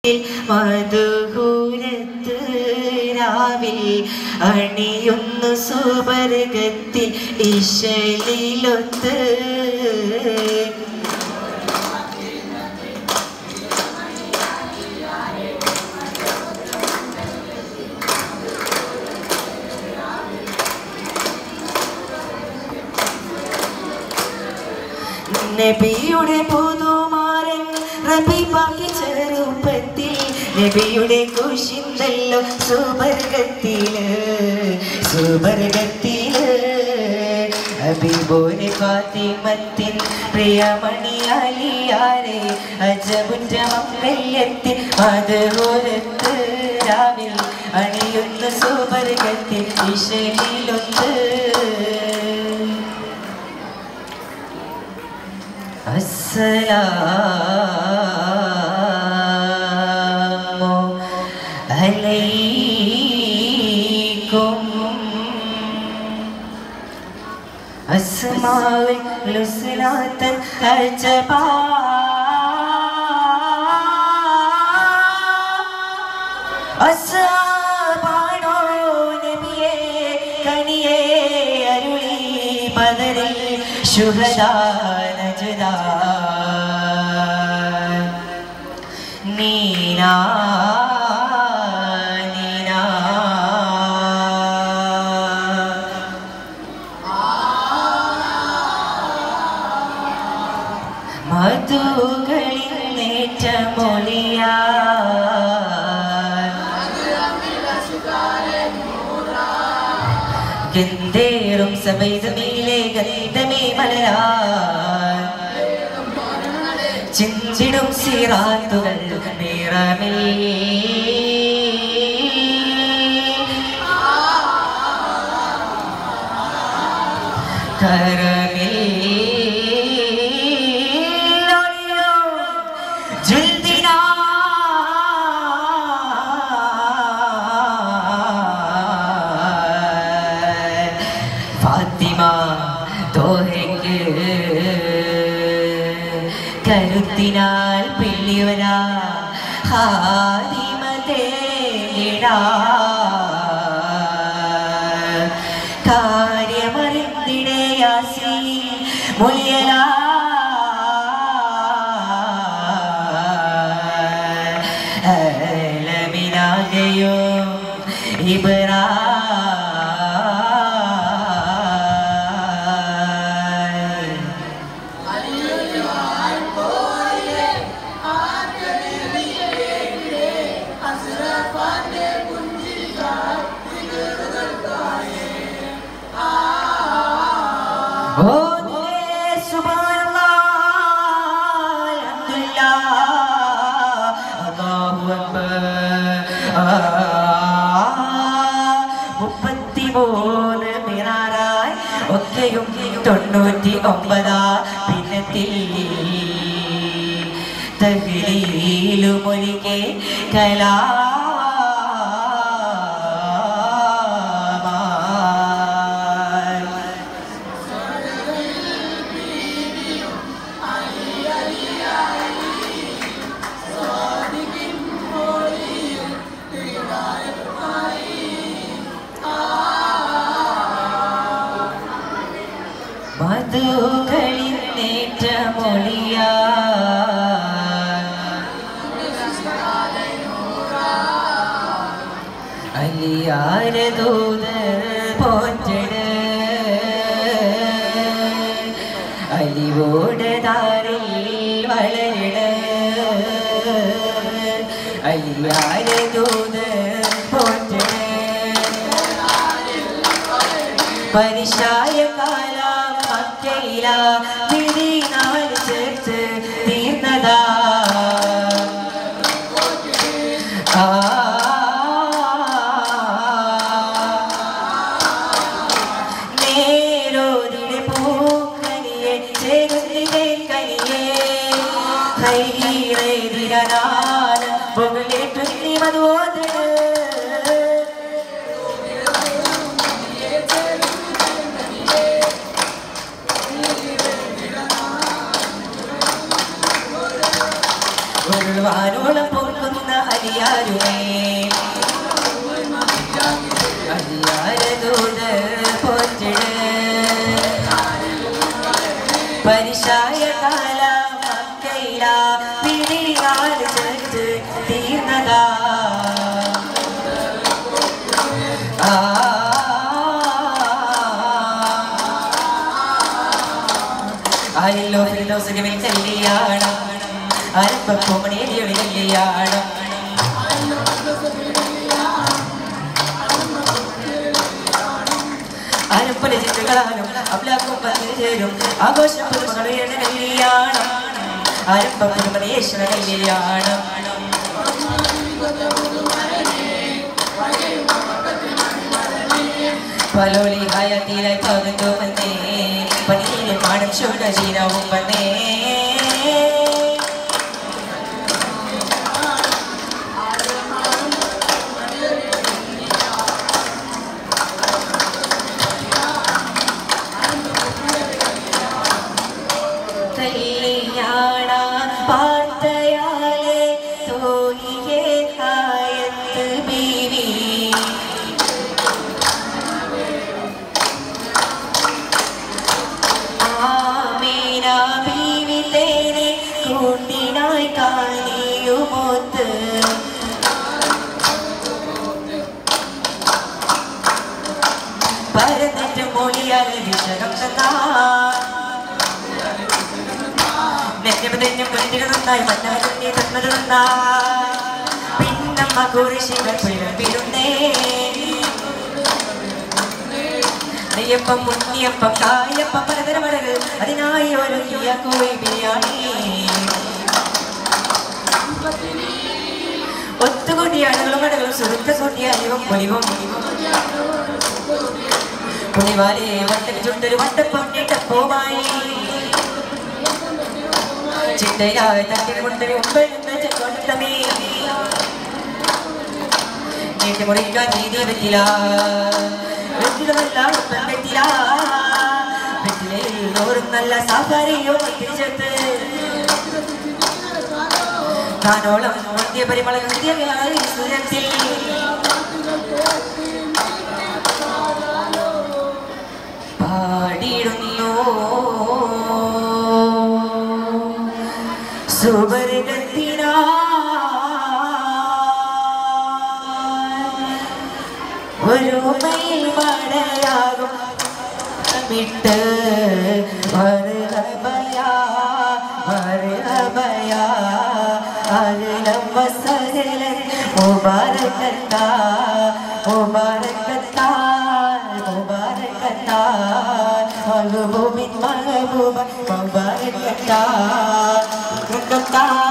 മധുഹൂരത്ത് രാവിൽ അണിയുന്നു സുവർഗത്തിൽ ഇശലിലൊത്ത് നബിയുടെ പുതുമാരൻ റബീബാക്കി ചെറുപ്പത്തിൽ നബിയുടെ കുശിന്തല്ലോ സുവർഗത്തില് സുവർഗത്തില് ഹബീബോരെ ഫാത്തിമത്തിൻ പ്രിയമണിയാലിയാരെ അജബുറ്റ മംഗല്യത്തിൽ മധുരത്ത് രാവിൽ അണിയുന്ന സുവർഗത്തിൽ ഇശലിലൊത്ത് السلام عليكم أسماء الحسنى تنتجبا അസ്സാബാണോ നബിയേ കനിയേ അരുളി ബദറിൽ ശുഹദാ നജ്ദാ നീനാ നീനാ മധുകളിൽ നേറ്റമൊളിയാ ഗന്ധേറും സബൈതമീലെ ഗന്ധമേ മലരാ ചിഞ്ചിടും സിറാത്തുകൾ നിറമിൽ കരമിൽ ഒളിയോ ജുൽദിനാ ഫാത്തിമ തോഹയ്ക്ക് കരുത്തിനാൽ പിള്ളിവരാ ഹാദിമതേടാ കാര്യമറിന്തിടെ യാസി മുയലാ ലമിനാകയോ ഇബ്രാ ഓ നിന്നെ സുബ്ഹാനല്ലാഹ് അൽഹംദുലില്ലാഹ് അല്ലാഹു അക്ബർ മുപ്പത്തിമൂന്ന് മിറാറായി ഒക്കെയും തൊണ്ണൂറ്റി ഒമ്പതാ പിന്നത്തിൽ തഹ്ലീലുമൊഴികെ കലാമായി മധുകളിൽ നേറ്റമൊളിയ അലിയാരദൂത പോറ്റട് അലിവോടതാറിൽ വളരിട അലിയാരദൂത പോറ്റട് പരിശായ കാല മക്കയില തിരിനാൾ ചേർത്ത് തീർന്നതാ ആ നേരോതിടെ പൂക്കനിയെ ചേരുന്നിതേ കനിയെ ഹൈറേതിരനാല പുകളേറ്റുന്നി മധുവോദന ഒരു വാനോളം പൊങ്ങുന്ന മതിയാരുമേ അല്ലാരദൂത പോറ്റിട് പരിശായ കാല മക്കയില പിടിയാൽ ചേർത്ത് തീർന്നതാ ആ ആരില്ലോ ഫിലോസഫിൽ കല്യാണം അരപ്പൂമണിയൊളി കല്യാണം അരപ്പല ചിത്രകളാലും അബ്ലാക്കും പതിനേരും ആഘോഷം പുതുമകളുടെ കല്യാണം അരപ്പ പുതുമണേശ്വര കല്യാണം പലോളി ഹയത്തിലായി പകർത്തു വന്നേ പനീരെ പാടം ശുദ്ധശീലവും വന്നേ കല്യാണ പാർത്തയാലെ തോയിയെ ഹായത്ത് ബീവി ആമീന ബീവി തേനെ കൂട്ടിനായി കാണിയുമൊത്ത് പരന്നിട്ട് മൊഴിയാൽ വിഷരം തന്നാ നെഞ്ഞും പുരട്ടിന് നന്നായി മണ്ണായി തന്നത് നന്നാ പിന്നമ്മ കുറിശികൾ പിഴമ്പിരുന്നേ നെയ്യപ്പം ഉണ്ണിയപ്പം കായപ്പം പലതരം വടകൾ അതിനായി ഒരുക്കിയ കോഴി ബിരിയാണി ഒത്തുകൂടിയ അടകളും അടകളും സുരുക്ക കൂട്ടിയ അരിവും പൊലിവും പുളിവാലെ വട്ടൽ ചുണ്ടൊരു വട്ടപ്പൊന്നിട്ടപ്പോമായി ചിട്ടയായ തട്ടിൽ കൊണ്ടൊരു ഒമ്പെഴുന്ന ചെക്കോട്ടമേ നീട്ടി മുറിക്കാൻ നീതി പറ്റില്ല വെറ്റിലമല്ല ഒപ്പം വെറ്റില വെറ്റിലയിൽ നോറും നല്ല സാഫാരിയോ തിരിച്ചെടുത്ത് താനോളം വന്ധ്യ പരിമള ഹൃദയമായി സുരത്തിൽ പാടിടുന്നു സുവർഗത്തിനാ ഒരു മയിൽ മടയാകും വിട്ട് മറുഹബയാ മറുഹബയാ അകലം വസരലൻ മുബാരക്കത്താ മുബാരക്കത്താ മുബാരക്കത്താ മഹബൂബിൻ മഹബൂബ മുബാരക്കത്താ മുബാരക്കത്താ